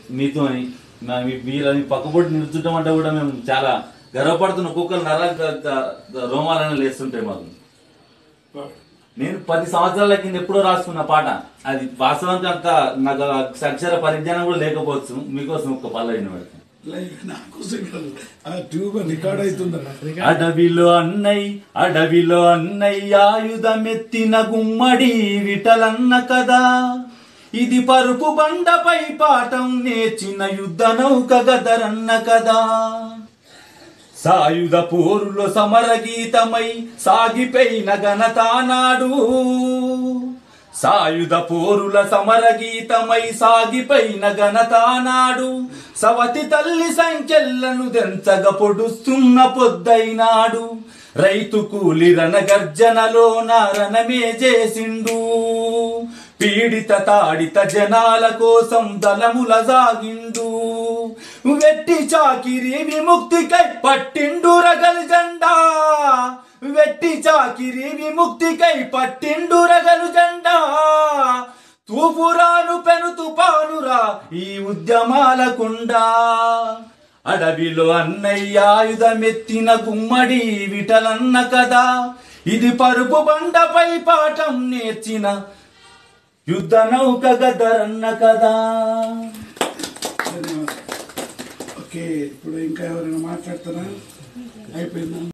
మీతోని మా- మీ- మీరు మీ పక్కపొట్టి నిలుచుంటాం అంటే కూడా మేము చాలా గర్వపడుతున్న కుక్కలు నరాలు ద- ద- ద- రోమాలని లేస్తుంటాయి మాకు నేను పది సంవత్సరాల కింద ఎప్పుడో రాసుకున్న పాట అది వాస్తవానికి అంత నాకు అక్షర పరిజ్ఞానం కూడా లేకపోవచ్చు మీకోసం ఒక పల్లవి పెడతాను లైక్ నా కోసం కాదు ఆ ట్యూబ్ రికార్డ్ అవుతుందన్న అడవిలో అన్నయ్య అడవిలో అన్నయ్య ఆయుధమెత్తిన గుమ్మడి విటలన్న కదా ఇది పరుపు బండపై పాఠం నేర్చిన యుద్ధ నౌక గదరన్న కదా సాయుధ పోరులో సమర గీతమై సాగిపోయిన ఘనత నాడు సాయుధ పోరుల సమర గీతమై సాగిపోయిన ఘనత నాడు సవతి తల్లి సంఖ్యలను దెంచగ పొడుస్తున్న పొద్దైనాడు రైతు కూలి రణగర్జనలో నారణమే చేసిండు పీడిత తాడిత జనాల కోసం దళముల సాగిండు వెట్టి చాకిరి విముక్తికై పట్టిండు రగల్ జెండా వెట్టి చాకిరి విముక్తికై పట్టిండు రగలు జెండా తూపురాను పెను తుపానురా ఈ ఉద్యమాల కుండా అడవిలో అన్నయ్య ఆయుధమెత్తిన గుమ్మడి విటలన్న కదా ఇది పరుపు బండపై పాఠం నేర్చిన యుద్ధ నౌక గదరన్న కదా ధన్యవాదాలు ఓకే ఇప్పుడు ఇంకా ఎవరైనా మాట్లాడతారా అయిపోయిందా